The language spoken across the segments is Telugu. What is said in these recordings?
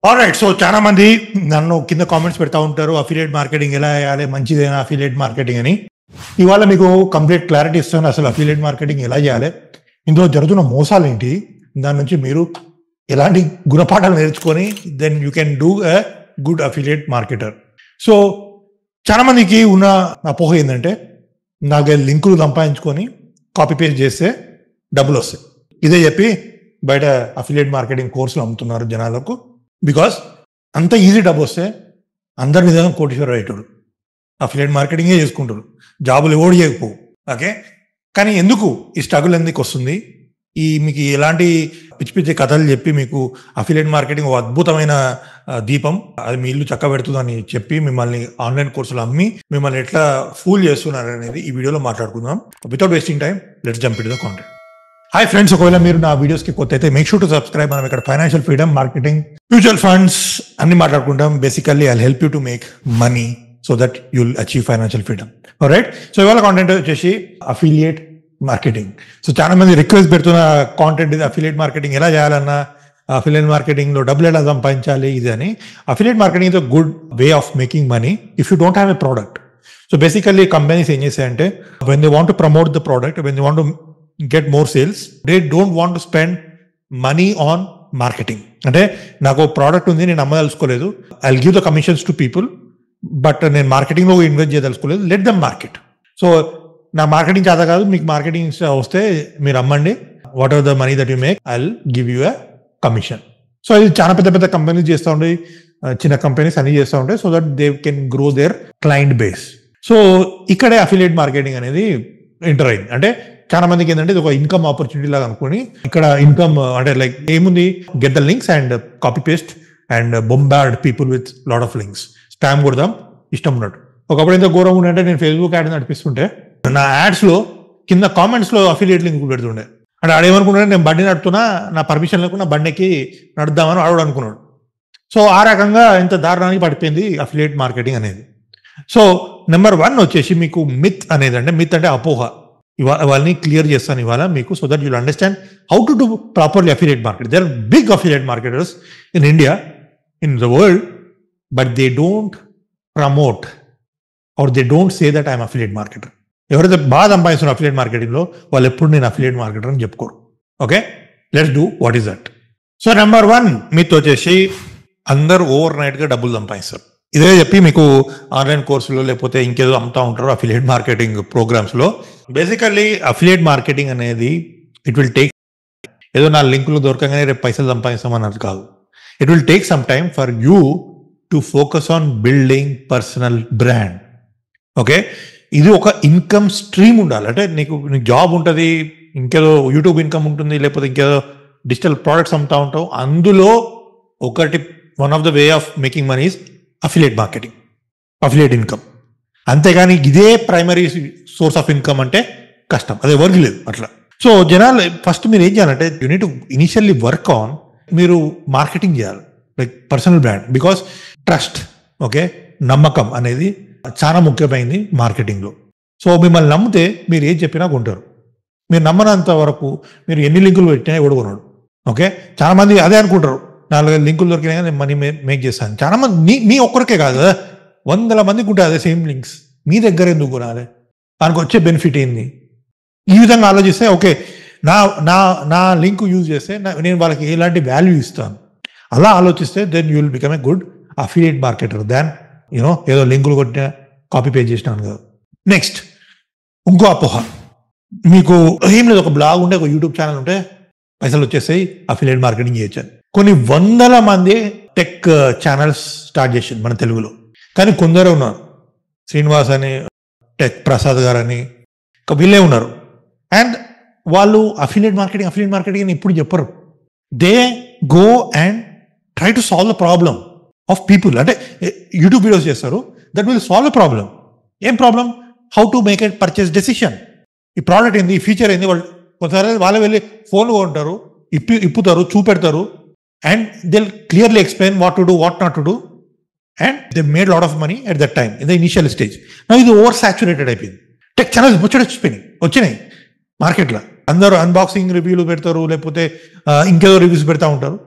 రైట్ సో చాలా మంది నన్ను కింద కామెంట్స్ పెడతా ఉంటారు అఫిలియేట్ మార్కెటింగ్ ఎలా చేయాలి మంచిదేనా అఫిలియేట్ మార్కెటింగ్ అని ఇవాళ మీకు కంప్లీట్ క్లారిటీ ఇస్తాను అసలు అఫిలియేట్ మార్కెటింగ్ ఎలా చేయాలి ఇందులో జరుగుతున్న మోసాలు ఏంటి దాని నుంచి మీరు ఎలాంటి గుణపాఠాలు నేర్చుకొని then you can do a good affiliate marketer so చాలా మందికి ఉన్న అపోహ ఏంటంటే నాలుగైదు లింకులు సంపాదించుకొని కాపీ పేస్ట్ చేస్తే డబ్బులు వస్తాయి ఇదే చెప్పి బయట అఫిలియేట్ మార్కెటింగ్ కోర్సులు అమ్ముతున్నారు జనాలకు బికాస్ అంత ఈజీ డబ్బు వస్తే అందరి విధంగా కోటీశ్వర రైతుడు అఫిలియేట్ మార్కెటింగే చేసుకుంటారు జాబులు ఎవడు చేయకపోవు ఓకే కానీ ఎందుకు ఈ స్ట్రగుల్ ఎందుకు వస్తుంది ఈ మీకు ఎలాంటి పిచ్చి పిచ్చి కథలు చెప్పి మీకు అఫిలియేట్ మార్కెటింగ్ ఒక అద్భుతమైన ఆ, దీపం అది మీ ఇల్లు చక్క పెడుతుందని చెప్పి మిమ్మల్ని ఆన్లైన్ కోర్సులు అమ్మి మిమ్మల్ని ఎట్లా ఫూల్ చేస్తున్నారు అనేది ఈ వీడియోలో మాట్లాడుకుందాం without wasting time let's jump it the content hi friends ఒకవేళ మీరు నా వీడియోస్ కి కొత్త అయితే మేక్ షూర్ టు సబ్స్క్రైబ్ మనం ఇక్కడ financial freedom marketing mutual funds అన్ని మాట్లాడుకుంటాం basically I help you to make money so that you'll achieve financial freedom right so ఇవాళ కాంటెంట్ వచ్చేసి అఫిలియేట్ మార్కెటింగ్ సో చాలా మంది రిక్వెస్ట్ పెడుతున్న కాంటెంట్ ఇది అఫిలియేట్ మార్కెటింగ్ ఎలా చేయాలన్నా అఫిలియేట్ మార్కెటింగ్ లో డబ్బులు ఎలా సంపాదించాలి ఇది అని affiliate marketing is a good way of making money if you don't have a product so basically companies ఏం చేస్తాయంటే when they want to promote the product when they want to get more sales they don't want to spend money on marketing అంటే నాకు ప్రోడక్ట్ ఉంది నేను అమ్మదలుచుకోలేదు I give the commissions to people but నేను మార్కెటింగ్ లో ఇన్వెస్ట్ చేయదలుచుకోలేదు లెట్ దమ్ మార్కెట్ సో నా మార్కెటింగ్ చేత కాదు మీకు మార్కెటింగ్ వస్తే మీరు అమ్మండి whatever the money that you make I give you a commission so ఇది చాలా పెద్ద పెద్ద కంపెనీస్ చేస్తూ ఉంటాయి ఆ, చిన్న కంపెనీస్ అన్ని చేస్తూ ఉంటాయి so that they can grow their client base so ఇక్కడే అఫిలియేట్ మార్కెటింగ్ అనేది ఎంటర్ అయింది అంటే చాలా మందికి ఏంటంటే ఇది ఒక ఇన్కమ్ ఆపర్చునిటీ లాగా అనుకుని ఇక్కడ ఇన్కమ్ అంటే లైక్ ఏముంది get the links and copy paste and bombard people with lot of links spam కొడదాం ఇష్టం ఉన్నట్టు ఒకప్పుడు ఎంత ఘోరం ఉందంటే నేను ఫేస్బుక్ యాడ్ నడిపిస్తుంటే నా యాడ్స్ లో కింద కామెంట్స్ లో అఫిలియేట్ లింక్ పెడుతుండే అంటే ఆడేమనుకున్నాడు నేను బండి నడుపుతున్నా నా పర్మిషన్ లేకుండా బండికి నడుద్దామని ఆడు అనుకున్నాడు సో ఆ రకంగా ఇంత దారుణానికి పడిపోయింది అఫిలియేట్ మార్కెటింగ్ అనేది సో నెంబర్ వన్ వచ్చేసి మీకు మిత్ అనేది అంటే మిత్ అంటే అపోహ ఇవా వాళ్ళని క్లియర్ చేస్తాను ఇవాళ మీకు so that you'll understand how to do properly affiliate market there big affiliate marketers in India in the world but they don't promote or they don't say that I'm affiliate marketer ఎవరైతే బాగా సంపాదిస్తున్నారు అఫిలియేట్ మార్కెటింగ్లో వాళ్ళు ఎప్పుడు నేను అఫిలియేట్ మార్కెటర్ అని చెప్పుకోరు okay let's do what is that so number one మీతో వచ్చేసి అందరూ ఓవర్ నైట్ గా డబ్బులు సంపాదిస్తారు ఇదే చెప్పి మీకు ఆన్లైన్ కోర్సులో లేకపోతే ఇంకేదో అమ్ముతా ఉంటారు అఫిలియేట్ మార్కెటింగ్ ప్రోగ్రామ్స్ లో బేసికల్లీ అఫిలియేట్ మార్కెటింగ్ అనేది ఇట్ విల్ టేక్ ఏదో నా లింకులు దొరకగానే రేపు పైసలు సంపాదిస్తామన్నది కాదు it will take some time for you to focus on building personal brand okay ఇది ఒక ఇన్కమ్ స్ట్రీమ్ ఉండాలి అంటే నీకు నీకు జాబ్ ఉంటుంది ఇంకేదో యూట్యూబ్ ఇన్కమ్ ఉంటుంది లేకపోతే ఇంకేదో డిజిటల్ ప్రోడక్ట్స్ అమ్ముతా ఉంటావు అందులో ఒకటి one of the way of making money is affiliate marketing affiliate income అంతేగాని ఇదే ప్రైమరీ సోర్స్ ఆఫ్ ఇన్కమ్ అంటే కష్టం అదే వర్క్ లేదు అట్లా సో జనాలు ఫస్ట్ మీరు ఏం చేయాలంటే యూనిట్ ఇనిషియల్లీ వర్క్ ఆన్ మీరు మార్కెటింగ్ చేయాలి like personal brand because trust okay నమ్మకం అనేది చాలా ముఖ్యమైనది మార్కెటింగ్లో సో మిమ్మల్ని నమ్మితే మీరు ఏం చెప్పినా కొంటారు మీరు నమ్మనంత వరకు మీరు ఎన్ని లింకులు పెట్టినా ఎవడు కొనడు ఓకే చాలా మంది అదే అనుకుంటారు నాలుగైదు లింకులు దొరికినా కానీ నేను మనీ మేక్ చేస్తాను చాలా మంది మీ మీ ఒక్కరికే కాదు కదా వందల మందికి ఉంటాయి అదే సేమ్ లింక్స్ మీ దగ్గర ఎందుకు కొనాలి దానికి వచ్చే బెనిఫిట్ ఏంది ఈ విధంగా ఆలోచిస్తే ఓకే నా నా నా లింక్ యూజ్ చేస్తే నా- నేను వాళ్ళకి ఎలాంటి వాల్యూ ఇస్తాను అలా ఆలోచిస్తే then you will become a good affiliate marketer than you know ఏదో లింకులు కొట్టిన కాపీ పే చేసినాను కదా నెక్స్ట్ ఇంకో అపోహ మీకు ఏం లేదు ఒక బ్లాగ్ ఉంటే ఒక యూట్యూబ్ ఛానల్ ఉంటే పైసలు వచ్చేస్తాయి అఫిలియేట్ మార్కెటింగ్ చేయొచ్చు కొన్ని వందల మంది టెక్ ఛానల్స్ స్టార్ట్ చేసింది మన తెలుగులో కానీ కొందరే ఉన్నారు శ్రీనివాస్ అని టెక్ ప్రసాద్ గారు అని ఇంకా వీళ్ళే ఉన్నారు అండ్ వాళ్ళు అఫిలియేట్ మార్కెటింగ్ అఫిలియేట్ మార్కెటింగ్ అని ఇప్పుడు చెప్పరు they go and try to solve the problem of people అంటే యూట్యూబ్ వీడియోస్ చేస్తారు that will solve the problem ఏం problem how to make at purchase decision ఈ ప్రోడక్ట్ ఏంది ఈ ఫీచర్ ఏంది వాళ్ళు కొంతసారి వాళ్ళే వెళ్ళి ఫోన్ కొంటారు ఇప్పి ఇప్పుతారు చూపెడతారు and they clearly explain what to do what not to do and they made lot of money at that time in the initial stage నా ఇది ఓవర్ సాచురేటెడ్ అయిపోయింది టెక్ ఛానల్స్ ముచ్చట వచ్చిపోయినాయి వచ్చినాయి మార్కెట్లో అందరూ అన్బాక్సింగ్ రివ్యూలు పెడతారు లేకపోతే ఆ, ఇంకేదో రివ్యూస్ పెడతా ఉంటారు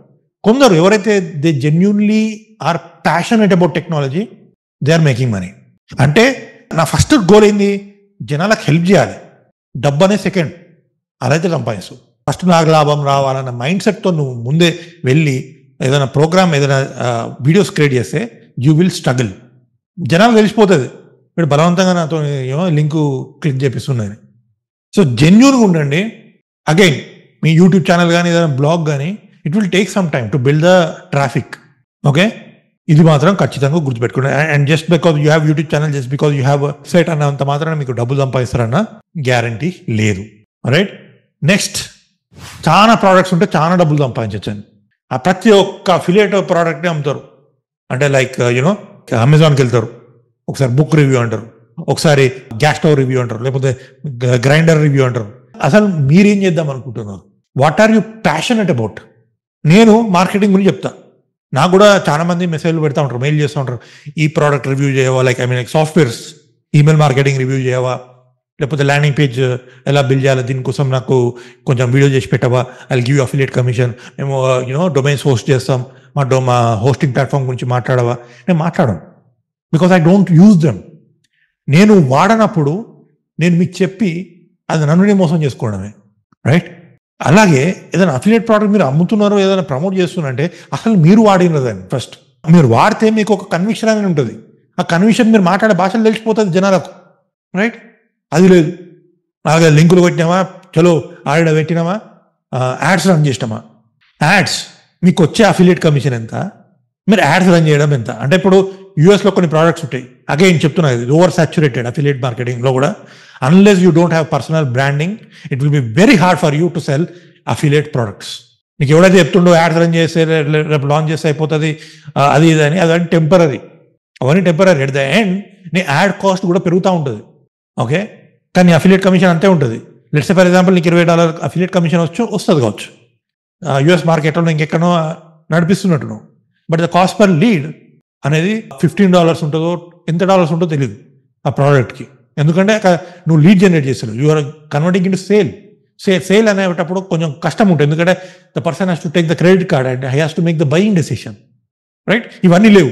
కొందరు ఎవరైతే they genuinely are passionate about technology they are making money అంటే నా ఫస్ట్ గోల్ ఏంది జనాలకు హెల్ప్ చేయాలి డబ్బు అనే సెకండ్ అలా అయితే సంపాదిస్తూ ఫస్ట్ నాకు లాభం రావాలన్న మైండ్ సెట్తో నువ్వు ముందే వెళ్ళి ఏదైనా ప్రోగ్రామ్ ఏదైనా వీడియోస్ క్రియేట్ చేస్తే యూ విల్ స్ట్రగుల్ జనాలు తెలిసిపోతుంది వీడు బలవంతంగా నాతో ఏమో లింకు క్లిక్ చేపిస్తున్నాయి సో జెన్యున్గా ఉండండి అగైన్ మీ యూట్యూబ్ ఛానల్ కానీ ఏదైనా బ్లాగ్ కానీ it will take some time to build the traffic okay ఇది మాత్రం ఖచ్చితంగా గుర్తుపెట్టుకోండి and just because you have YouTube channel just because you have set అన్నంత మాత్రం మీకు డబ్బులు సంపాదిస్తారన్న గ్యారంటీ లేదు రైట్ నెక్స్ట్ చాలా ప్రోడక్ట్స్ ఉంటే చాలా డబ్బులు సంపాదించండి ఆ ప్రతి ఒక్క అఫిలియేట్ ప్రోడక్ట్ని అమ్ముతారు అంటే లైక్ యూనో అమెజాన్కి వెళ్తారు ఒకసారి బుక్ రివ్యూ అంటారు ఒకసారి గ్యాస్ స్టవ్ రివ్యూ అంటారు లేకపోతే గ్రైండర్ రివ్యూ అంటారు అసలు మీరేం చేద్దాం అనుకుంటున్నారు what are you passionate about నేను మార్కెటింగ్ గురించి చెప్తా నాకు కూడా చాలా మంది మెసేజ్లు పెడతా ఉంటారు మెయిల్ చేస్తూ ఉంటారు ఈ ప్రోడక్ట్ రివ్యూ చేయవా like I mean like softwares email marketing review చేయవా లేకపోతే ల్యాండింగ్ పేజ్ ఎలా బిల్డ్ చేయాలి దీనికోసం నాకు కొంచెం వీడియో చేసి పెట్టవా ఐ గివ్ అఫిలియేట్ కమిషన్ మేము యూనో డొమైన్స్ హోస్ట్ చేస్తాం మా డో మా హోస్టింగ్ ప్లాట్ఫామ్ గురించి మాట్లాడవా నేను మాట్లాడను because I don't use them నేను వాడనప్పుడు నేను మీకు చెప్పి అది నన్ను నేను మోసం చేసుకోవడమే రైట్ అలాగే ఏదైనా అఫిలియేట్ ప్రోడక్ట్ మీరు అమ్ముతున్నారో ఏదైనా ప్రమోట్ చేస్తున్నారంటే అసలు మీరు వాడినదని ఫస్ట్ మీరు వాడితే మీకు ఒక కన్విక్షన్ అనేది ఉంటుంది ఆ కన్విక్షన్ మీరు మాట్లాడే భాషలు తెలిసిపోతుంది జనాలకు రైట్ అది లేదు అలాగే లింకులు కొట్టినామా చలో ఆడ పెట్టినామా యాడ్స్ రన్ చేసినామా యాడ్స్ మీకు వచ్చే అఫిలియేట్ కమిషన్ ఎంత మీరు యాడ్స్ రన్ చేయడం ఎంత అంటే ఇప్పుడు యూఎస్లో కొన్ని ప్రోడక్ట్స్ ఉంటాయి అగైన్ చెప్తున్నా ఇది ఓవర్ సాచురేటెడ్ అఫిలియేట్ మార్కెటింగ్లో కూడా unless you don't have personal branding it will be very hard for you to sell affiliate products నీకు ఎవడైతే చెప్తుండో యాడ్స్ రన్ చేస్తే రే- రేపు లాంచ్ చేస్తే అయిపోతుంది ఆ, అది ఇది అని అదని టెంపరీ అవన్నీ టెంపరీ ఎట్ ద ఎండ్ నీ యాడ్ కాస్ట్ కూడా పెరుగుతూ ఉంటుంది ఓకే కానీ అఫిలియేట్ కమిషన్ అంతే ఉంటుంది లెట్స్ ఫర్ ఎగ్జాంపుల్ నీకు ఇరవై డాలర్ అఫిలియేట్ కమిషన్ వచ్చు వస్తుంది కావచ్చు యుఎస్ మార్కెట్లో ఇంకెక్కడో నడిపిస్తున్నట్టు నువ్వు but the cost per lead అనేది ఫిఫ్టీన్ డాలర్స్ ఉంటుందో ఎంత డాలర్స్ ఉంటుందో తెలియదు ఆ ప్రోడక్ట్కి ఎందుకంటే అక్కడ నువ్వు లీడ్ జనరేట్ చేస్తున్నావు you're converting in sale sale sale అనేటప్పుడు కొంచెం కష్టం ఉంటుంది ఎందుకంటే the person has to take the credit card and he has to make the buying decision right ఇవన్నీ లేవు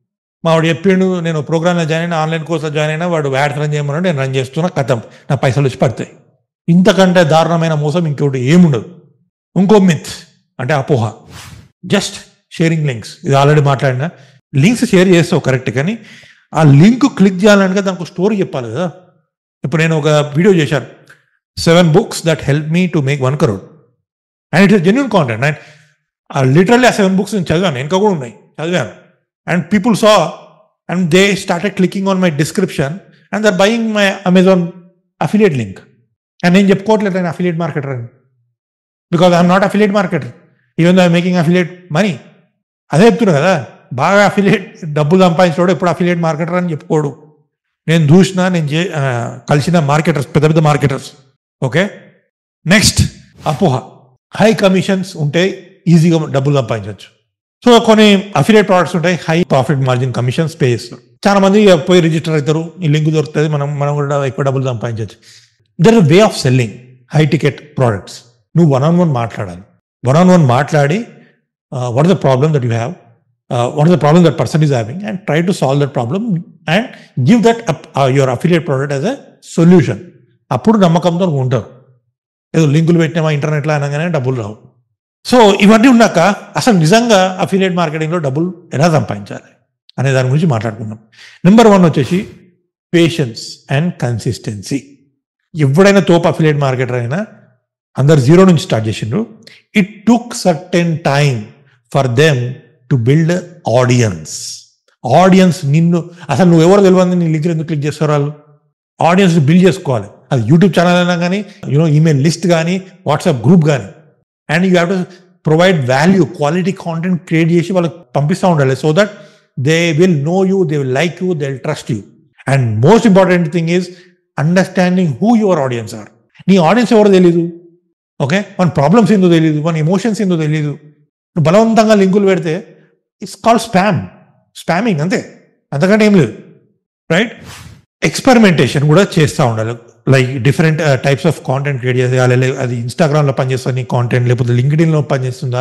మా వాడు చెప్పిండు నేను ప్రోగ్రామ్లో జాయిన్ అయినా ఆన్లైన్ కోర్సులో జాయిన్ అయినా వాడు యాడ్స్ రన్ చేయమన్నాడు నేను రన్ చేస్తున్నా కథం నా పైసలు వచ్చి పడతాయి ఇంతకంటే దారుణమైన మోసం ఇంకోటి ఏముండదు ఇంకో మిత్ అంటే అపోహ జస్ట్ షేరింగ్ లింక్స్ ఇది ఆల్రెడీ మాట్లాడినా లింక్స్ షేర్ చేస్తావు కరెక్ట్ కానీ ఆ లింక్ క్లిక్ చేయాలంటే దానికి స్టోరీ చెప్పాలి కదా ఇప్పుడు నేను ఒక వీడియో చేశాను seven books that help me to make one crore and it is genuine content and literally ఆ సెవెన్ బుక్స్ నేను చదివాను ఇంకా కూడా ఉన్నాయి చదివాను and people saw and they started clicking on my description and their buying my Amazon affiliate link and నేను చెప్పుకోవట్లేదు నేను అఫిలియేట్ మార్కెటర్ అని because I'm not affiliate marketer even though I making affiliate money అదే చెప్తున్నా కదా బాగా అఫిలియేట్ డబ్బులు సంపాదించడం ఎప్పుడు అఫిలియేట్ మార్కెటర్ అని చెప్పుకోడు నేను చూసిన నేను చే ఆ, కలిసిన మార్కెటర్స్ పెద్ద పెద్ద మార్కెటర్స్ ఓకే నెక్స్ట్ అపోహ హై కమిషన్స్ ఉంటే ఈజీగా డబ్బులు సంపాదించవచ్చు సో కొన్ని అఫిలియేట్ ప్రోడక్ట్స్ ఉంటాయి high profit margin commissions pay చేస్తారు చాలా మంది ఇక పోయి రిజిస్టర్ అవుతారు ఈ లింక్ దొరుకుతుంది మనం మనం కూడా ఎక్కువ డబ్బులు సంపాదించవచ్చు their way of selling high ticket products నువ్వు వన్ ఆన్ వన్ మాట్లాడాలి వన్ ఆన్ వన్ మాట్లాడి what the problem that you have what the problem that person is having and try to solve that problem and give that your affiliate product as a solution అప్పుడు నమ్మకంతో నువ్వు ఉంటారు ఏదో లింకులు పెట్టినామా ఇంటర్నెట్లో అనగానే డబ్బులు రావు సో ఇవన్నీ ఉన్నాక అసలు నిజంగా అఫిలియేట్ మార్కెటింగ్లో డబ్బులు ఎలా సంపాదించాలి అనే దాని గురించి మాట్లాడుకుందాం నెంబర్ వన్ వచ్చేసి పేషెన్స్ అండ్ కన్సిస్టెన్సీ ఎవడైనా తోపు అఫిలియేట్ మార్కెటర్ అయినా అందరు జీరో నుంచి స్టార్ట్ చేసిండ్రు it took certain time for them to build audience audience నిన్ను అసలు నువ్వు ఎవరు తెలియదు నీ లింక్ ఎందుకు క్లిక్ చేస్తారు వాళ్ళు ఆడియన్స్ బిల్డ్ చేసుకోవాలి అది యూట్యూబ్ ఛానల్ అయినా కానీ యూనో ఈమెయిల్ లిస్ట్ కానీ వాట్సాప్ గ్రూప్ కానీ and you have to provide value quality content create చేసి వాళ్ళకి పంపిస్తూ ఉండాలి so that they will know you they will like you they will trust you and most important thing is understanding who your audience are నీ ఆడియన్స్ ఎవరో తెలీదు ఓకే మన ప్రాబ్లమ్స్ ఏందో తెలియదు మన ఎమోషన్స్ ఏందో తెలియదు నువ్వు బలవంతంగా లింకులు పెడితే ఇట్స్ కాల్ స్పామ్ స్పామింగ్ అంతే అంతకంటే ఏం లేదు రైట్ ఎక్స్పెరిమెంటేషన్ కూడా చేస్తూ ఉండాలి like different types of content create చేయాలి లే- అది ఇన్స్టాగ్రామ్లో పనిచేస్తుంది నీ కాంటెంట్ లేకపోతే లింక్డ్ఇన్లో పనిచేస్తుందా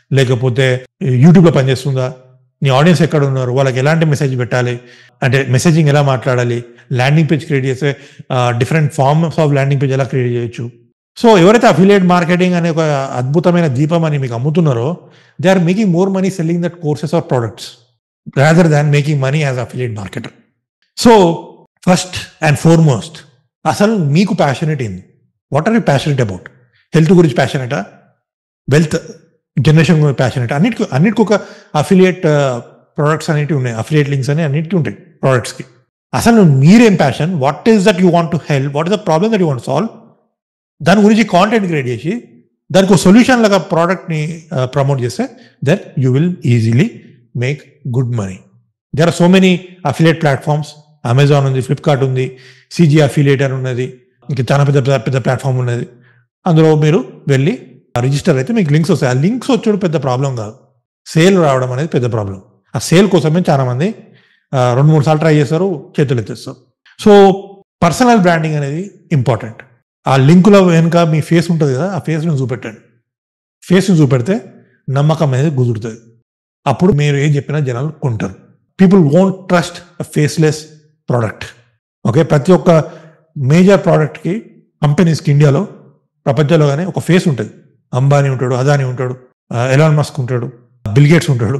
లేకపోతే యూట్యూబ్లో పనిచేస్తుందా నీ ఆడియన్స్ ఎక్కడ ఉన్నారు వాళ్ళకి ఎలాంటి మెసేజ్ పెట్టాలి అంటే మెసేజింగ్ ఎలా మాట్లాడాలి ల్యాండింగ్ పేజ్ క్రియేట్ చేస్తే different forms of landing page ఎలా క్రియేట్ చేయొచ్చు సో ఎవరైతే అఫిలియేట్ మార్కెటింగ్ అనే ఒక అద్భుతమైన దీపం అని మీకు అమ్ముతున్నారో they are making more money selling that courses or products rather than making money as affiliate marketer so first and foremost అసలు మీకు ప్యాషనెట్ ఏంది what are you passionate about health గురించి ప్యాషనెటా వెల్త్ జనరేషన్ గురించి ప్యాషనెట్ అన్నిటికీ అన్నిటికీ ఒక అఫిలియేట్ ప్రొడక్ట్స్ అనేటివి ఉన్నాయి అఫిలియేట్ లింక్స్ అని అన్నిటికీ ఉంటాయి ప్రొడక్ట్స్కి అసలు మీరేం passion what is that you want to help what is the problem that you want solve దాని గురించి కాంటెంట్ క్రియేట్ చేసి దానికి ఒక సొల్యూషన్ లాగా ప్రోడక్ట్ని ప్రమోట్ చేస్తే then you will easily make good money there are so many affiliate platforms Amazon ఉంది ఫ్లిప్కార్ట్ ఉంది సిజీ అఫిలియేట్ అని ఉన్నది ఇంకా చాలా పెద్ద పెద్ద పెద్ద ప్లాట్ఫామ్ ఉన్నది అందులో మీరు వెళ్ళి రిజిస్టర్ అయితే మీకు లింక్స్ వస్తాయి ఆ లింక్స్ వచ్చడం పెద్ద ప్రాబ్లం కాదు సేల్ రావడం అనేది పెద్ద ప్రాబ్లం ఆ సేల్ కోసమే చాలా మంది ఆ, రెండు మూడు సార్లు ట్రై చేస్తారు చేతులు ఎత్తేస్తారు సో పర్సనల్ బ్రాండింగ్ అనేది ఇంపార్టెంట్ ఆ లింకులో వెనుక మీ ఫేస్ ఉంటుంది కదా ఆ ఫేస్ని చూపెట్టండి ఫేస్ని చూపెడితే నమ్మకం అనేది కుదురుతుంది అప్పుడు మీరు ఏం చెప్పినా జనాలు కొంటారు people won't trust faceless product okay ప్రతి ఒక్క మేజర్ ప్రోడక్ట్కి కంపెనీస్కి ఇండియాలో ప్రపంచంలో కానీ ఒక ఫేస్ ఉంటుంది అంబానీ ఉంటాడు అదానీ ఉంటాడు ఎలాన్ మస్క్ ఉంటాడు బిల్ గేట్స్ ఉంటాడు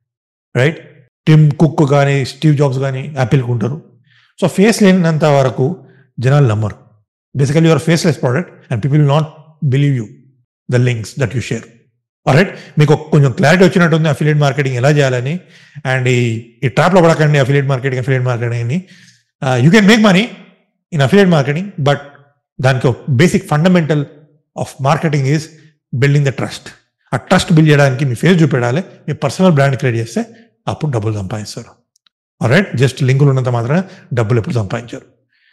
రైట్ టిమ్ కుక్ కానీ స్టీవ్ జాబ్స్ కానీ యాపిల్కి ఉంటారు సో ఫేస్ లేనంత వరకు జనాలు నమ్మరు basically your faceless product and people will not believe you the links that you share right మీకు ఒక కొంచెం క్లారిటీ వచ్చినట్టుంది అఫిలియేట్ మార్కెటింగ్ ఎలా చేయాలని అండ్ ఈ ఈ ట్రాప్లో పడకండి అఫిలియేట్ మార్కెటింగ్ అఫిలియేట్ మార్కెటింగ్ అని you can make money in affiliate marketing but దానికి basic fundamental of marketing is building the trust ఆ ట్రస్ట్ బిల్డ్ చేయడానికి మీ ఫేస్ చూపెట్టాలి మీ పర్సనల్ బ్రాండ్ క్రియేట్ చేస్తే అప్పుడు డబ్బులు సంపాదిస్తారు రైట్ జస్ట్ లింకులు ఉన్నంత మాత్రమే డబ్బులు ఎప్పుడు సంపాదించారు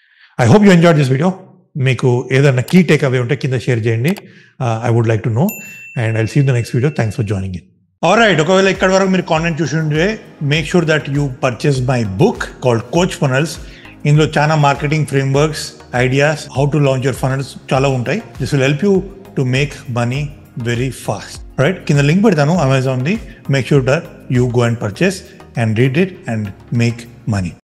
I hope you enjoy this video మీకు ఏదైనా కీ టేక్ అవే ఉంటే కింద షేర్ చేయండి I would like to know and I see the next video thanks for joining in right ఒకవేళ ఇక్కడ వరకు మీరు కాంటెంట్ చూసి ఉంటే make sure that you purchase my book called coach funnels ఇందులో చాలా marketing frameworks ideas how to launch your funnels చాలా ఉంటాయి this will help you to make money very fast right కింద లింక్ పెడతాను అమెజాన్ది make sure that you go and purchase and read it and make money